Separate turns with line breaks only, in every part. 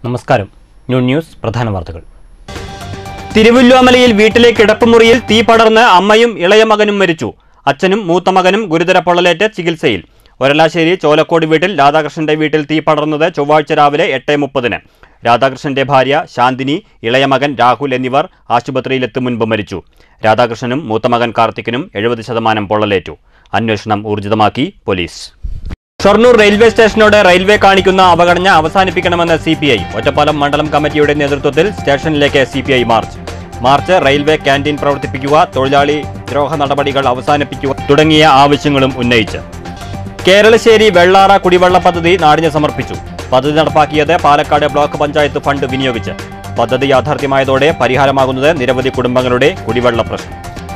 നമസ്കാരം new news പ്രധാന വാർത്തകൾ തിരുവല്ലോമലയിൽ വീട്ടിലെ കിടപ്പുമുറിയിൽ തീ പടർന്ന് അമ്മയും ഇളയ മകനും മരിച്ചു അച്ഛനും മൂത്ത മകനും ഗുരുതര പൊള്ളലേറ്റ് ചികിത്സയിൽ ഒരലാശ്ശേരി ചോലക്കോട് വീട്ടിൽ രാധാകൃഷ്ണന്റെ വീട്ടിൽ തീ പടർന്നത് ചൊവ്വാഴ്ച രാവിലെ എട്ട് മുപ്പതിന് രാധാകൃഷ്ണന്റെ ഭാര്യ ശാന്തിനി ഇളയ മകൻ രാഹുൽ എന്നിവർ ആശുപത്രിയിലെത്തും മുൻപ് മരിച്ചു രാധാകൃഷ്ണനും മൂത്ത മകൻ കാർത്തിക്കിനും എഴുപത് ശതമാനം പൊള്ളലേറ്റു അന്വേഷണം ഊർജിതമാക്കി പോലീസ് ഷൊർണൂർ റെയിൽവേ സ്റ്റേഷനോട് റെയിൽവേ കാണിക്കുന്ന അവഗണന അവസാനിപ്പിക്കണമെന്ന് സി പി ഐ ഒറ്റപ്പാലം മണ്ഡലം കമ്മിറ്റിയുടെ നേതൃത്വത്തിൽ സ്റ്റേഷനിലേക്ക് C P I march march railway canteen പ്രവർത്തിപ്പിക്കുക തൊഴിലാളി ദ്രോഹ നടപടികൾ അവസാനിപ്പിക്കുക തുടങ്ങിയ ആവശ്യങ്ങളും ഉന്നയിച്ച് കേരളശ്ശേരി വെള്ളാറ കുടിവെള്ള പദ്ധതി നാടിന് സമർപ്പിച്ചു പദ്ധതി നടപ്പാക്കിയത് പാലക്കാട് ബ്ലോക്ക് പഞ്ചായത്ത് ഫണ്ട് വിനിയോഗിച്ച് പദ്ധതി യാഥാർത്ഥ്യമായതോടെ പരിഹാരമാകുന്നത് നിരവധി കുടുംബങ്ങളുടെ കുടിവെള്ള പ്രശ്നം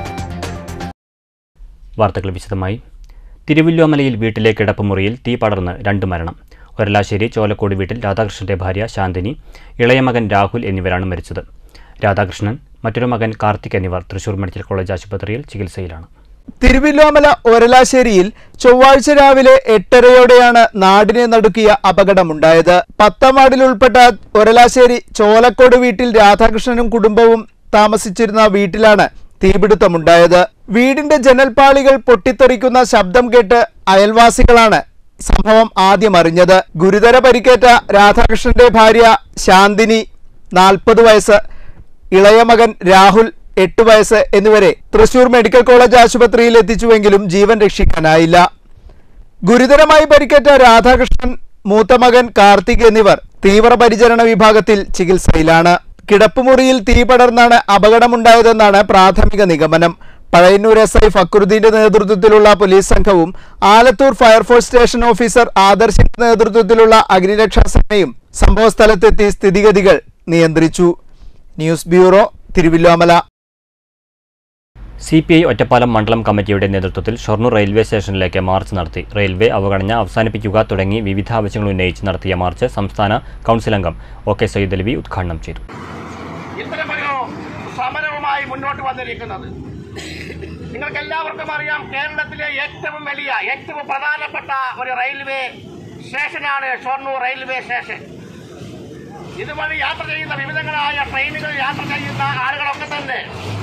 വാർത്തകൾ വിശദമായി തിരുവല്ലോമലയിൽ വീട്ടിലെ കിടപ്പുമുറിയിൽ തീ പടർന്ന് രണ്ട് മരണം ഒരലാശ്ശേരി ചോലക്കോട് വീട്ടിൽ രാധാകൃഷ്ണന്റെ ഭാര്യ ശാന്തിനി ഇളയ മകൻ രാഹുൽ എന്നിവരാണ് മരിച്ചത് രാധാകൃഷ്ണൻ മറ്റൊരു മകൻ കാർത്തിക് എന്നിവർ തൃശൂർ മെഡിക്കൽ കോളേജ് ആശുപത്രിയിൽ ചികിത്സയിലാണ്
തിരുവില്ലോമല ഒരലാശ്ശേരിയിൽ ചൊവ്വാഴ്ച രാവിലെ എട്ടരയോടെയാണ് നാടിനെ നടുക്കിയ അപകടമുണ്ടായത് പത്താം വാർഡിൽ ഉൾപ്പെട്ട ഒരലാശ്ശേരി ചോലക്കോട് വീട്ടിൽ രാധാകൃഷ്ണനും കുടുംബവും താമസിച്ചിരുന്ന വീട്ടിലാണ് തീപിടുത്തമുണ്ടായത് വീടിന്റെ ജനൽപാളികൾ പൊട്ടിത്തെറിക്കുന്ന ശബ്ദം കേട്ട് അയൽവാസികളാണ് സംഭവം ആദ്യം അറിഞ്ഞത് ഗുരുതര പരിക്കേറ്റ രാധാകൃഷ്ണന്റെ ഭാര്യ ശാന്തിനി നാൽപ്പത് വയസ്സ് ഇളയ മകൻ രാഹുൽ എട്ട് വയസ്സ് എന്നിവരെ തൃശൂർ മെഡിക്കൽ കോളേജ് ആശുപത്രിയിൽ എത്തിച്ചുവെങ്കിലും ജീവൻ രക്ഷിക്കാനായില്ല ഗുരുതരമായി പരിക്കേറ്റ രാധാകൃഷ്ണൻ മൂത്ത മകൻ കാർത്തിക് എന്നിവർ തീവ്രപരിചരണ വിഭാഗത്തിൽ ചികിത്സയിലാണ് കിടപ്പുമുറിയിൽ തീ പടർന്നാണ് അപകടമുണ്ടായതെന്നാണ് പ്രാഥമിക നിഗമനം പഴയന്നൂർ എസ് ഐ ഫക്രുദ്ദീന്റെ നേതൃത്വത്തിലുള്ള പോലീസ് സംഘവും ആലത്തൂർ ഫയർഫോഴ്സ് സ്റ്റേഷൻ ഓഫീസർ ആദർശിന്റെ നേതൃത്വത്തിലുള്ള അഗ്നിരക്ഷാ സേനയും സംഭവസ്ഥലത്തെത്തി സ്ഥിതിഗതികൾ നിയന്ത്രിച്ചു news bureau Thiruvilwamala
C P I Ottapalam മണ്ഡലം കമ്മിറ്റിയുടെ നേതൃത്വത്തിൽ ഷൊർണൂർ റെയിൽവേ സ്റ്റേഷനിലേക്ക് മാർച്ച് നടത്തി റെയിൽവേ അവഗണന അവസാനിപ്പിക്കുക തുടങ്ങി വിവിധ ആവശ്യങ്ങൾ ഉന്നയിച്ച് നടത്തിയ മാർച്ച് സംസ്ഥാന കൗൺസിൽ അംഗം ഒ കെ സയ്യിദ് അലവി ഉദ്ഘാടനം ചെയ്തു
ഇത്തരമൊരു സമരവുമായി മുന്നോട്ട് വന്നിരിക്കുന്നത് നിങ്ങൾക്ക് എല്ലാവർക്കും അറിയാം കേരളത്തിലെ ഏറ്റവും വലിയ ഏറ്റവും പ്രധാനപ്പെട്ട ഒരു റെയിൽവേ സ്റ്റേഷനാണ് ഷൊർണൂർ റെയിൽവേ സ്റ്റേഷൻ ഇതുവഴി യാത്ര ചെയ്യുന്ന വിവിധങ്ങളായ ട്രെയിനുകൾ യാത്ര ചെയ്യുന്ന ആളുകളൊക്കെ തന്നെ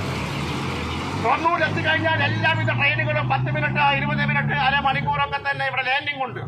ഷൊർണൂർ എത്തിക്കഴിഞ്ഞാൽ എല്ലാവിധ ട്രെയിനുകളും പത്ത് മിനിറ്റ് ഇരുപത് മിനിറ്റ് അരമണിക്കൂറൊക്കെ തന്നെ ഇവിടെ ലാൻഡിംഗ് ഉണ്ട്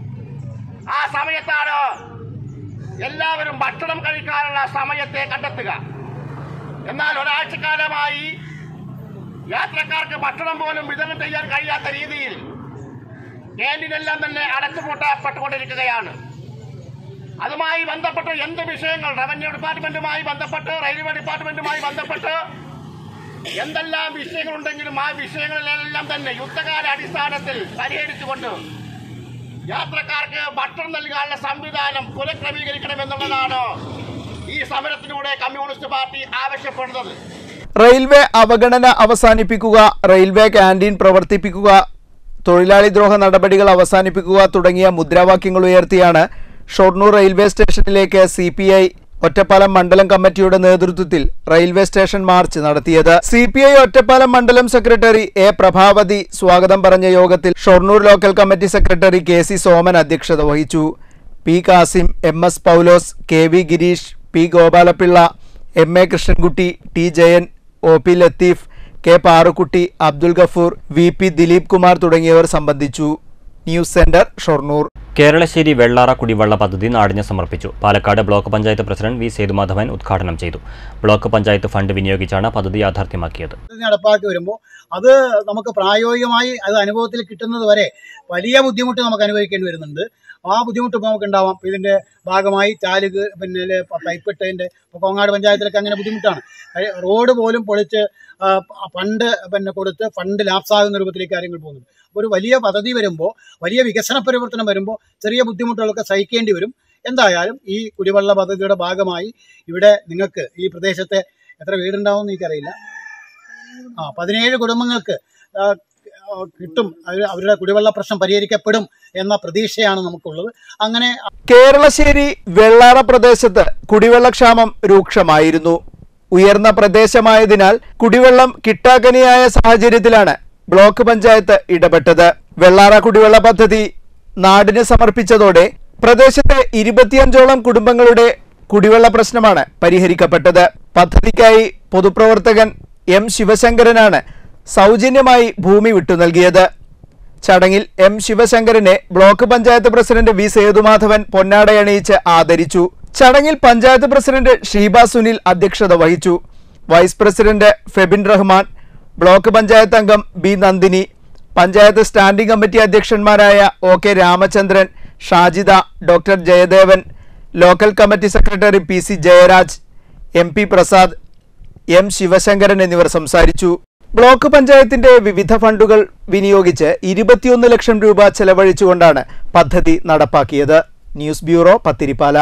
ആ സമയത്താണ് എല്ലാവരും ഭക്ഷണം കഴിക്കാനുള്ള സമയത്തെ കണ്ടെത്തുക എന്നാൽ ഒരാഴ്ചക്കാലമായി യാത്രക്കാർക്ക് ഭക്ഷണം പോലും വിതരണം ചെയ്യാൻ കഴിയാത്ത രീതിയിൽ ക്യാൻറ്റീനെല്ലാം തന്നെ അടച്ചുപൂട്ടപ്പെട്ടുകൊണ്ടിരിക്കുകയാണ് അതുമായി ബന്ധപ്പെട്ട് എന്ത് വിഷയങ്ങൾ റവന്യൂ ഡിപ്പാർട്ട്മെന്റുമായി ബന്ധപ്പെട്ട് റെയിൽവേ ഡിപ്പാർട്ട്മെന്റുമായി ബന്ധപ്പെട്ട് എന്തെല്ലാം വിഷയങ്ങളുണ്ടെങ്കിലും ആ വിഷയങ്ങളിലെല്ലാം തന്നെ യുദ്ധകാല അടിസ്ഥാനത്തിൽ പരിഹരിച്ചുകൊണ്ട് യാത്രക്കാർക്ക് ഭക്ഷണം നൽകാനുള്ള സംവിധാനം പുനഃക്രമീകരിക്കണമെന്നുള്ളതാണ് ഈ സമരത്തിലൂടെ കമ്മ്യൂണിസ്റ്റ് പാർട്ടി ആവശ്യപ്പെടുന്നത്
റെയിൽവേ അവഗണന അവസാനിപ്പിക്കുക റെയിൽവേ ക്യാന്റീൻ പ്രവർത്തിപ്പിക്കുക തൊഴിലാളി ദ്രോഹ നടപടികൾ അവസാനിപ്പിക്കുക തുടങ്ങിയ മുദ്രാവാക്യങ്ങൾ ഉയർത്തിയാണ് ഷൊർണൂർ റെയിൽവേ സ്റ്റേഷനിലേക്ക് സി പി ഐ ഒറ്റപ്പാലം മണ്ഡലം കമ്മിറ്റിയുടെ നേതൃത്വത്തിൽ റെയിൽവേ സ്റ്റേഷൻ മാർച്ച് നടത്തിയത് സി പി ഐ ഒറ്റപ്പാലം മണ്ഡലം സെക്രട്ടറി എ പ്രഭാവതി സ്വാഗതം പറഞ്ഞ യോഗത്തിൽ Shoranur local committee secretary K C Soman അധ്യക്ഷത വഹിച്ചു P Kasim M S Paulose K V Gireesh P Gopalapilla M A Krishnankutty T Jayan O P Latheef K Parukutty Abdul Gafoor V P Dileep Kumar തുടങ്ങിയവർ സംബന്ധിച്ചു ന്യൂസ് സെന്റർ ഷൊർണൂർ
കേരളശ്ശേരി വെള്ളാറ കുടിവെള്ള പദ്ധതി നാടിന് സമർപ്പിച്ചു Palakkad block panchayat president V Sethumadhavan ഉദ്ഘാടനം ചെയ്തു ബ്ലോക്ക് പഞ്ചായത്ത് ഫണ്ട് വിനിയോഗിച്ചാണ് പദ്ധതി യാഥാർത്ഥ്യമാക്കിയത്
പദ്ധതി നടപ്പാക്കി വരുമ്പോൾ അത് നമുക്ക് പ്രായോഗികമായി അത് അനുഭവത്തിൽ കിട്ടുന്നത് വരെ വലിയ ബുദ്ധിമുട്ട് നമുക്ക് അനുഭവിക്കേണ്ടി വരുന്നുണ്ട് ആ ബുദ്ധിമുട്ട് ഇപ്പോൾ നമുക്ക് ഉണ്ടാവാം ഇപ്പൊ ഇതിന്റെ ഭാഗമായി ചാലുക പിന്നെ പൈപ്പ് ഇട്ടതിന്റെ ഇപ്പൊ കോങ്ങാട് പഞ്ചായത്തിലൊക്കെ അങ്ങനെ ബുദ്ധിമുട്ടാണ് കഴി- റോഡ് പോലും പൊളിച്ച് ആ, പ- ഫണ്ട് പിന്നെ കൊടുത്ത് ഫണ്ട് ലാപ്സാകുന്ന രൂപത്തിലേക്ക് കാര്യങ്ങൾ പോകുന്നുണ്ട് അപ്പോൾ ഒരു വലിയ പദ്ധതി വരുമ്പോൾ വലിയ വികസന പരിവർത്തനം വരുമ്പോൾ ചെറിയ ബുദ്ധിമുട്ടുകളൊക്കെ സഹിക്കേണ്ടി വരും എന്തായാലും ഈ കുടിവെള്ള പദ്ധതിയുടെ ഭാഗമായി ഇവിടെ നിങ്ങൾക്ക് ഈ പ്രദേശത്തെ എത്ര വീടുണ്ടാവും എനിക്കറിയില്ല ആ പതിനേഴ് കുടുംബങ്ങൾക്ക് ആ, ആ, കിട്ടും അവര് അവരുടെ കുടിവെള്ള പ്രശ്നം പരിഹരിക്കപ്പെടും എന്ന പ്രതീക്ഷയാണ് നമുക്കുള്ളത് അങ്ങനെ
കേരളശ്ശേരി വെള്ളാറ പ്രദേശത്ത് കുടിവെള്ളക്ഷാമം രൂക്ഷമായിരുന്നു ഉയർന്ന പ്രദേശമായതിനാൽ കുടിവെള്ളം കിട്ടാക്കനിയായ സാഹചര്യത്തിലാണ് ബ്ലോക്ക് പഞ്ചായത്ത് ഇടപെട്ടത് വെള്ളാറ കുടിവെള്ള പദ്ധതി നാടിന് സമർപ്പിച്ചതോടെ പ്രദേശത്തെ ഇരുപത്തിയഞ്ചോളം കുടുംബങ്ങളുടെ കുടിവെള്ള പ്രശ്നമാണ് പരിഹരിക്കപ്പെട്ടത് പദ്ധതിക്കായി പൊതുപ്രവർത്തകൻ എം ശിവശങ്കരനാണ് സൗജന്യമായി ഭൂമി വിട്ടു നൽകിയത് ചടങ്ങിൽ എം ശിവശങ്കരനെ block panchayat president V Sethumadhavan പൊന്നാടയണിയിച്ച് ആദരിച്ചു ചടങ്ങിൽ പഞ്ചായത്ത് പ്രസിഡന്റ് ഷീബ സുനിൽ അധ്യക്ഷത വഹിച്ചു vice president Febin Rahman block panchayat അംഗം B Nandini panchayat standing committee അധ്യക്ഷന്മാരായ O K Ramachandran Shajida doctor Jayadevan local committee secretary P C Jayaraj M P Prasad M Sivasankaran എന്നിവർ സംസാരിച്ചു ബ്ലോക്ക് പഞ്ചായത്തിന്റെ വിവിധ ഫണ്ടുകൾ വിനിയോഗിച്ച് ഇരുപത്തിയൊന്ന് ലക്ഷം രൂപ ചെലവഴിച്ചുകൊണ്ടാണ് പദ്ധതി നടപ്പാക്കിയത് ന്യൂസ് ബ്യൂറോ പത്തിരിപ്പാല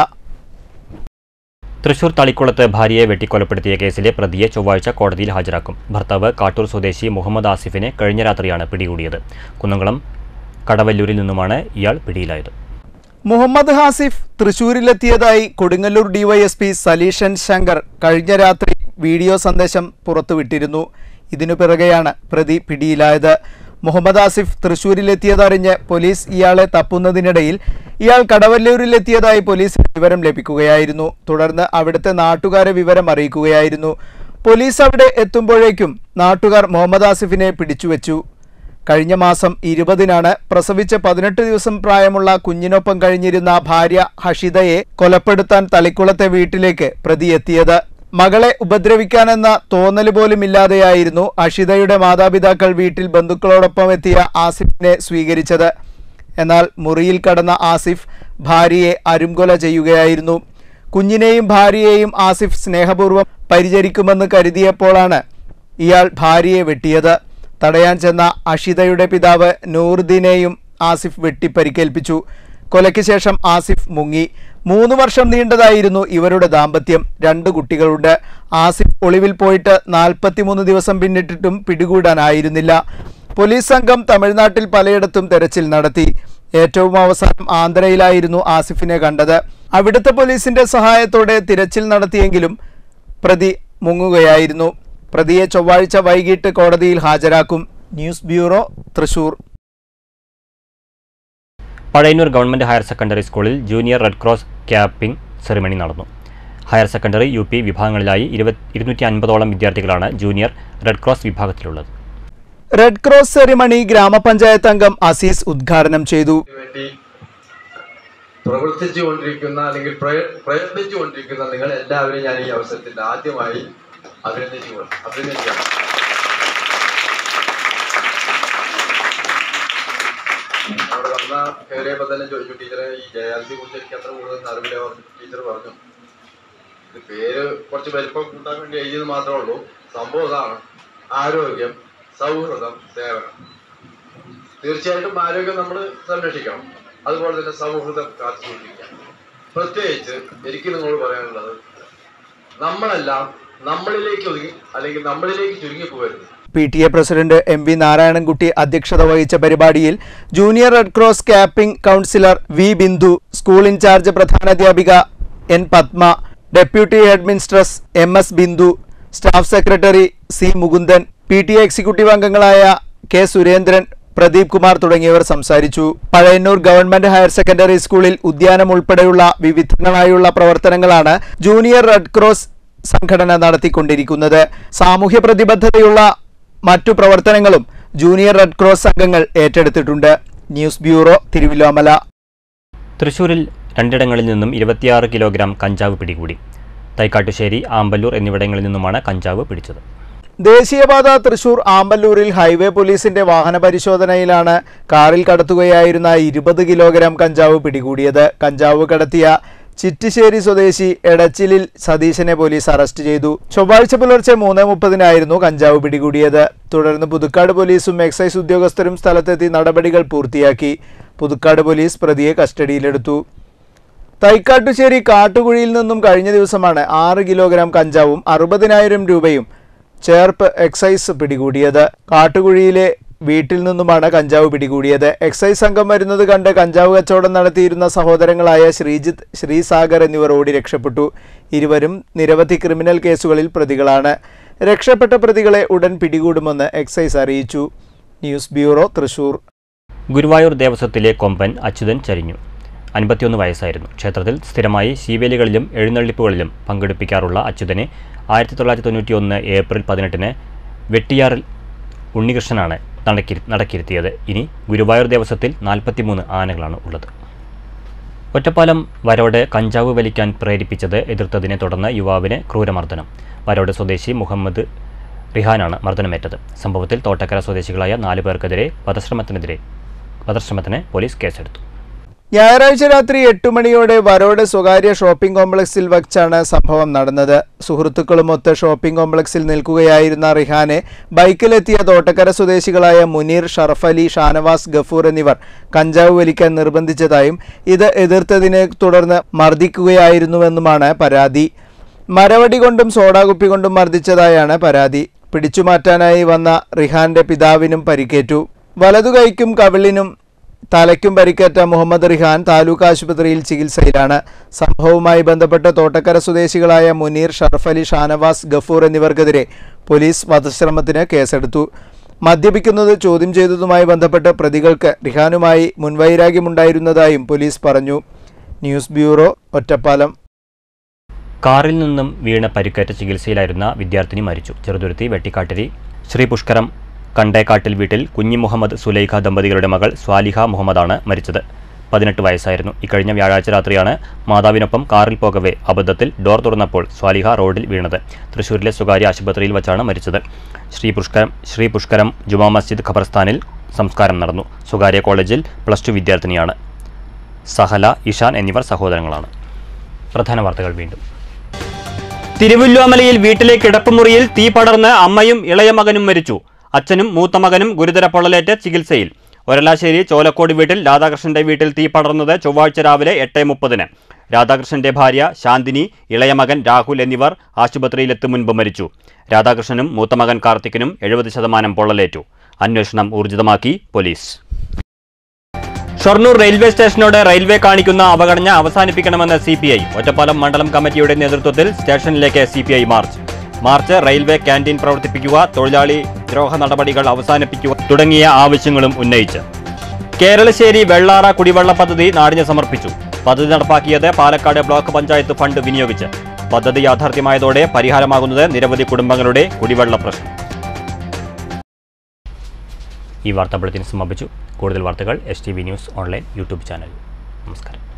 തൃശൂർ തളിക്കുളത്ത് ഭാര്യയെ വെട്ടിക്കൊലപ്പെടുത്തിയ കേസിലെ പ്രതിയെ ചൊവ്വാഴ്ച കോടതിയിൽ ഹാജരാക്കും ഭർത്താവ് കാട്ടൂർ സ്വദേശി മുഹമ്മദ് ആസിഫിനെ കഴിഞ്ഞ രാത്രിയാണ് പിടികൂടിയത് കുന്നംകുളം കടവല്ലൂരിൽ നിന്നുമാണ് ഇയാൾ പിടിയിലായത്
മുഹമ്മദ് ഹാസിഫ് തൃശൂരിലെത്തിയതായി കൊടുങ്ങല്ലൂർ ഡിവൈഎസ്പി സലീഷൻ ശങ്കർ കഴിഞ്ഞ രാത്രി വീഡിയോ സന്ദേശം പുറത്തുവിട്ടിരുന്നു ഇതിനു പിറകെയാണ് പ്രതി പിടിയിലായത് മുഹമ്മദ് ആസിഫ് തൃശൂരിലെത്തിയതറിഞ്ഞ് പോലീസ് ഇയാളെ തപ്പുന്നതിനിടയിൽ ഇയാൾ കടവല്ലൂരിലെത്തിയതായി പോലീസിന് വിവരം ലഭിക്കുകയായിരുന്നു തുടർന്ന് അവിടുത്തെ നാട്ടുകാരെ വിവരം അറിയിക്കുകയായിരുന്നു പോലീസ് അവിടെ എത്തുമ്പോഴേക്കും നാട്ടുകാർ മുഹമ്മദ് ആസിഫിനെ പിടിച്ചുവെച്ചു കഴിഞ്ഞ മാസം ഇരുപതിനാണ് പ്രസവിച്ച് പതിനെട്ട് ദിവസം പ്രായമുള്ള കുഞ്ഞിനൊപ്പം കഴിഞ്ഞിരുന്ന ഭാര്യ ഹഷിതയെ കൊലപ്പെടുത്താൻ തളിക്കുളത്തെ വീട്ടിലേക്ക് പ്രതി എത്തിയത് മകളെ ഉപദ്രവിക്കാനെന്ന തോന്നൽ പോലും ഇല്ലാതെയായിരുന്നു അഷിതയുടെ മാതാപിതാക്കൾ വീട്ടിൽ ബന്ധുക്കളോടൊപ്പം എത്തിയ ആസിഫിനെ സ്വീകരിച്ചത് എന്നാൽ മുറിയിൽ കടന്ന ആസിഫ് ഭാര്യയെ അരുംകൊല ചെയ്യുകയായിരുന്നു കുഞ്ഞിനെയും ഭാര്യയെയും ആസിഫ് സ്നേഹപൂർവ്വം പരിചരിക്കുമെന്ന് കരുതിയപ്പോഴാണ് ഇയാൾ ഭാര്യയെ വെട്ടിയത് തടയാൻ ചെന്ന അഷിതയുടെ പിതാവ് നൂറുദ്ദീനെയും ആസിഫ് വെട്ടിപ്പരിക്കേൽപ്പിച്ചു കൊലയ്ക്ക് ശേഷം ആസിഫ് മുങ്ങി മൂന്ന് വർഷം നീണ്ടതായിരുന്നു ഇവരുടെ ദാമ്പത്യം രണ്ട് കുട്ടികളുണ്ട് ആസിഫ് ഒളിവിൽ പോയിട്ട് നാൽപ്പത്തിമൂന്ന് ദിവസം പിന്നിട്ടിട്ടും പിടികൂടാനായിരുന്നില്ല പോലീസ് സംഘം തമിഴ്നാട്ടിൽ പലയിടത്തും തെരച്ചിൽ നടത്തി ഏറ്റവും അവസാനം ആന്ധ്രയിലായിരുന്നു ആസിഫിനെ കണ്ടത് അവിടുത്തെ പോലീസിന്റെ സഹായത്തോടെ തിരച്ചിൽ നടത്തിയെങ്കിലും പ്രതി മുങ്ങുകയായിരുന്നു പ്രതിയെ ചൊവ്വാഴ്ച വൈകിട്ട് കോടതിയിൽ ഹാജരാക്കും news bureau Thrissur
Pazhayannur government higher secondary സ്കൂളിൽ junior red cross capping ceremony നടന്നു ഹയർ സെക്കൻഡറി യു പി വിഭാഗങ്ങളിലായി ഇരുപത് ഇരുന്നൂറ്റി അൻപതോളം വിദ്യാർത്ഥികളാണ് ജൂനിയർ റെഡ് ക്രോസ് വിഭാഗത്തിലുള്ളത്
റെഡ് ക്രോസ് സെറിമണി ഗ്രാമപഞ്ചായത്ത് അംഗം അസീസ് ഉദ്ഘാടനം ചെയ്തു
വേണ്ടി പ്രവർത്തിച്ചുകൊണ്ടിരിക്കുന്ന അല്ലെങ്കിൽ പ്രയ- പ്രയത്നിച്ചുകൊണ്ടിരിക്കുന്ന നിങ്ങൾ എല്ലാവരെയും ഞാൻ ഈ അവസരത്തിൽ ആദ്യമായി അഭിനന്ദിച്ചു അഭിനന്ദിക്കണം അവിടെ വന്ന കയറിയപ്പോൾ തന്നെ ചോദിച്ചു ടീച്ചറെ ഈ ജയാലിനെ കുറിച്ച് എനിക്ക് അത്ര കൂടുതൽ അറിവില്ല പറഞ്ഞു ടീച്ചർ പറഞ്ഞു ഇത് പേര് കുറച്ച് വലിപ്പം കൂട്ടാൻ വേണ്ടി എഴുതിയത് മാത്രമേ ഉള്ളൂ സംഭവം ഇതാണ് ആരോഗ്യം സൗഹൃദം സേവനം തീർച്ചയായിട്ടും ആരോഗ്യം നമ്മൾ സംരക്ഷിക്കണം അതുപോലെ തന്നെ സൗഹൃദം കാത്തു സൂക്ഷിക്കാം പ്രത്യേകിച്ച് എനിക്ക് നിങ്ങളോട് പറയാനുള്ളത് നമ്മളെല്ലാം നമ്മളിലേക്ക് ഒതുങ്ങി അല്ലെങ്കിൽ നമ്മളിലേക്ക് ചുരുങ്ങി പോകരുത്
P T A president M V Narayanankutty അധ്യക്ഷത വഹിച്ച പരിപാടിയിൽ junior red cross capping councillor V Bindu school in charge പ്രധാനാധ്യാപിക N Padma deputy head mistress M S Bindu staff secretary C Mukundan P T A executive അംഗങ്ങളായ കെ സുരേന്ദ്രൻ പ്രദീപ് കുമാർ തുടങ്ങിയവർ സംസാരിച്ചു പഴയന്നൂർ ഗവൺമെന്റ് ഹയർ സെക്കൻഡറി സ്കൂളിൽ ഉദ്യാനം ഉൾപ്പെടെയുള്ള വിവിധങ്ങളായുള്ള പ്രവർത്തനങ്ങളാണ് ജൂനിയർ റെഡ് ക്രോസ് സംഘടന നടത്തിക്കൊണ്ടിരിക്കുന്നത് സാമൂഹ്യ പ്രതിബദ്ധതയുള്ള മറ്റു പ്രവർത്തനങ്ങളും ജൂനിയർ റെഡ് ക്രോസ് സംഘങ്ങൾ ഏറ്റെടുത്തിട്ടുണ്ട് ന്യൂസ് ബ്യൂറോ തിരുവല്ലോമല
തൃശൂരിൽ രണ്ടിടങ്ങളിൽ നിന്നും ഇരുപത്തിയാറ് കിലോഗ്രാം കഞ്ചാവ് പിടികൂടി തൈക്കാട്ടുശ്ശേരി ആമ്പല്ലൂർ എന്നിവിടങ്ങളിൽ നിന്നുമാണ് കഞ്ചാവ് പിടിച്ചത്
ദേശീയപാത തൃശൂർ ആമ്പല്ലൂരിൽ ഹൈവേ പോലീസിന്റെ വാഹന പരിശോധനയിലാണ് കാറിൽ കടത്തുകയായിരുന്ന ഇരുപത് കിലോഗ്രാം കഞ്ചാവ് പിടികൂടിയത് കഞ്ചാവ് കടത്തിയ ചിറ്റിശ്ശേരി സ്വദേശി എടച്ചിലിൽ സതീശനെ പോലീസ് അറസ്റ്റ് ചെയ്തു ചൊവ്വാഴ്ച പുലർച്ചെ മൂന്ന് മുപ്പതിനായിരുന്നു കഞ്ചാവ് പിടികൂടിയത് തുടർന്ന് പുതുക്കാട് പോലീസും എക്സൈസ് ഉദ്യോഗസ്ഥരും സ്ഥലത്തെത്തി നടപടികൾ പൂർത്തിയാക്കി പുതുക്കാട് പോലീസ് പ്രതിയെ കസ്റ്റഡിയിലെടുത്തു തൈക്കാട്ടുശ്ശേരി കാട്ടുകുഴിയിൽ നിന്നും കഴിഞ്ഞ ദിവസമാണ് ആറ് കിലോഗ്രാം കഞ്ചാവും അറുപതിനായിരം രൂപയും ചേർപ്പ് എക്സൈസ് പിടികൂടിയത് കാട്ടുകുഴിയിലെ വീട്ടിൽ നിന്നുമാണ് കഞ്ചാവ് പിടികൂടിയത് എക്സൈസ് സംഘം വരുന്നത് കണ്ട് കഞ്ചാവ് കച്ചവടം നടത്തിയിരുന്ന സഹോദരങ്ങളായ ശ്രീജിത്ത് ശ്രീസാഗർ എന്നിവർ ഓടി രക്ഷപ്പെട്ടു ഇരുവരും നിരവധി ക്രിമിനൽ കേസുകളിൽ പ്രതികളാണ് രക്ഷപ്പെട്ട പ്രതികളെ ഉടൻ പിടികൂടുമെന്ന് എക്സൈസ് അറിയിച്ചു ന്യൂസ് ബ്യൂറോ തൃശൂർ
ഗുരുവായൂർ ദേവസ്വത്തിലെ കൊമ്പൻ അച്യുതൻ ചരിഞ്ഞു അൻപത്തിയൊന്ന് വയസ്സായിരുന്നു ക്ഷേത്രത്തിൽ സ്ഥിരമായി ശീവേലികളിലും എഴുന്നള്ളിപ്പുകളിലും പങ്കെടുപ്പിക്കാറുള്ള അച്യുതനെ ആയിരത്തി തൊള്ളായിരത്തി തൊണ്ണൂറ്റി ഒന്ന് ഏപ്രിൽ പതിനെട്ടിന് വെട്ടിയാറിൽ ഉണ്ണികൃഷ്ണനാണ് നടക്കി നടക്കിരുത്തിയത് ഇനി ഗുരുവായൂർ ദേവസ്വത്തിൽ നാൽപ്പത്തിമൂന്ന് ആനകളാണ് ഉള്ളത് ഒറ്റപ്പാലം വരോട് കഞ്ചാവ് വലിക്കാൻ പ്രേരിപ്പിച്ചത് എതിർത്തതിനെ തുടർന്ന് യുവാവിന് ക്രൂരമർദ്ദനം വരോട് സ്വദേശി മുഹമ്മദ് റിഹാനാണ് മർദ്ദനമേറ്റത് സംഭവത്തിൽ തോട്ടക്കര സ്വദേശികളായ നാല് പേർക്കെതിരെ വധശ്രമത്തിനെതിരെ വധശ്രമത്തിന് പോലീസ് കേസെടുത്തു
ഞായറാഴ്ച രാത്രി എട്ട് മണിയോടെ വരോട് സ്വകാര്യ ഷോപ്പിംഗ് കോംപ്ലക്സിൽ വച്ചാണ് സംഭവം നടന്നത് സുഹൃത്തുക്കളുമൊത്ത് ഷോപ്പിംഗ് കോംപ്ലക്സിൽ നിൽക്കുകയായിരുന്ന റിഹാനെ ബൈക്കിലെത്തിയ തോട്ടക്കര സ്വദേശികളായ മുനീർ ഷറഫ് അലി ഷാനവാസ് ഗഫൂർ എന്നിവർ കഞ്ചാവ് വലിക്കാൻ നിർബന്ധിച്ചതായും ഇത് എതിർത്തതിനെ തുടർന്ന് മർദ്ദിക്കുകയായിരുന്നുവെന്നുമാണ് പരാതി മരവടി കൊണ്ടും സോഡാകുപ്പി കൊണ്ടും മർദ്ദിച്ചതായാണ് പരാതി പിടിച്ചുമാറ്റാനായി വന്ന റിഹാന്റെ പിതാവിനും പരിക്കേറ്റു വലതുകൈക്കും കവിളിനും തലയ്ക്കും പരിക്കേറ്റ മുഹമ്മദ് റിഹാൻ താലൂക്ക് ആശുപത്രിയിൽ ചികിത്സയിലാണ് സംഭവവുമായി ബന്ധപ്പെട്ട് തോട്ടക്കര സ്വദേശികളായ മുനീർ ഷറഫ് അലി ഷാനവാസ് ഗഫൂർ എന്നിവർക്കെതിരെ പോലീസ് വധശ്രമത്തിന് കേസെടുത്തു മദ്യപിക്കുന്നത് ചോദ്യം ചെയ്തതുമായി ബന്ധപ്പെട്ട് പ്രതികൾക്ക് റിഹാനുമായി മുൻവൈരാഗ്യമുണ്ടായിരുന്നതായും പോലീസ് പറഞ്ഞു ന്യൂസ് ബ്യൂറോ ഒറ്റപ്പാലം
കാറിൽ നിന്നും വീണ് പരിക്കേറ്റ ചികിത്സയിലായിരുന്ന വിദ്യാർത്ഥിനി മരിച്ചു ചെറുതുരുത്തി വെട്ടിക്കാട്ടിരി ശ്രീ പുഷ്കരം കണ്ടേക്കാട്ടിൽ വീട്ടിൽ കുഞ്ഞി മുഹമ്മദ് സുലൈഖ ദമ്പതികളുടെ മകൾ സ്വാലിഹ മുഹമ്മദാണ് മരിച്ചത് പതിനെട്ട് വയസ്സായിരുന്നു ഇക്കഴിഞ്ഞ വ്യാഴാഴ്ച രാത്രിയാണ് മാതാവിനൊപ്പം കാറിൽ പോകവെ അബദ്ധത്തിൽ ഡോർ തുറന്നപ്പോൾ സ്വാലിഹ റോഡിൽ വീണത് തൃശൂരിലെ സ്വകാര്യ ആശുപത്രിയിൽ വച്ചാണ് മരിച്ചത് ശ്രീ പുഷ്കരം ശ്രീ പുഷ്കരം ജുമാ മസ്ജിദ് ഖബർസ്ഥാനിൽ സംസ്കാരം നടന്നു സ്വകാര്യ കോളേജിൽ പ്ലസ് ടു വിദ്യാർത്ഥിനിയാണ് സഹല ഇഷാൻ എന്നിവർ സഹോദരങ്ങളാണ് പ്രധാന വാർത്തകൾ വീണ്ടും തിരുവല്ലോമലയിൽ വീട്ടിലെ കിടപ്പുമുറിയിൽ തീ പടർന്ന് അമ്മയും ഇളയ മകനും മരിച്ചു അച്ഛനും മൂത്ത മകനും ഗുരുതര പൊള്ളലേറ്റ് ചികിത്സയിൽ ഒരലാശ്ശേരി ചോലക്കോട് വീട്ടിൽ രാധാകൃഷ്ണന്റെ വീട്ടിൽ തീ പടർന്നത് ചൊവ്വാഴ്ച രാവിലെ എട്ട് മുപ്പതിന് രാധാകൃഷ്ണന്റെ ഭാര്യ ശാന്തിനി ഇളയ മകൻ രാഹുൽ എന്നിവർ ആശുപത്രിയിലെത്തും മുൻപ് മരിച്ചു രാധാകൃഷ്ണനും മൂത്ത മകൻ കാർത്തിക്കിനും എഴുപത് ശതമാനം പൊള്ളലേറ്റു അന്വേഷണം ഊർജിതമാക്കി പോലീസ് ഷൊർണൂർ റെയിൽവേ സ്റ്റേഷനോട് റെയിൽവേ കാണിക്കുന്ന അവഗണന അവസാനിപ്പിക്കണമെന്ന് സി പി ഐ ഒറ്റപ്പാലം മണ്ഡലം കമ്മിറ്റിയുടെ നേതൃത്വത്തിൽ സ്റ്റേഷനിലേക്ക് C P I march march railway canteen പ്രവർത്തിപ്പിക്കുക തൊഴിലാളി ദ്രോഹ നടപടികൾ അവസാനിപ്പിക്കുക തുടങ്ങിയ ആവശ്യങ്ങളും ഉന്നയിച്ച് കേരളശ്ശേരി വെള്ളാറ കുടിവെള്ള പദ്ധതി നാടിന് സമർപ്പിച്ചു പദ്ധതി നടപ്പാക്കിയത് പാലക്കാട് ബ്ലോക്ക് പഞ്ചായത്ത് ഫണ്ട് വിനിയോഗിച്ച് പദ്ധതി യാഥാർത്ഥ്യമായതോടെ പരിഹാരമാകുന്നത് നിരവധി കുടുംബങ്ങളുടെ കുടിവെള്ള പ്രശ്നം ഈ വാർത്താ ബുള്ളറ്റിൻ സമാപിച്ചു കൂടുതൽ വാർത്തകൾ S T V news online YouTube channel നമസ്കാരം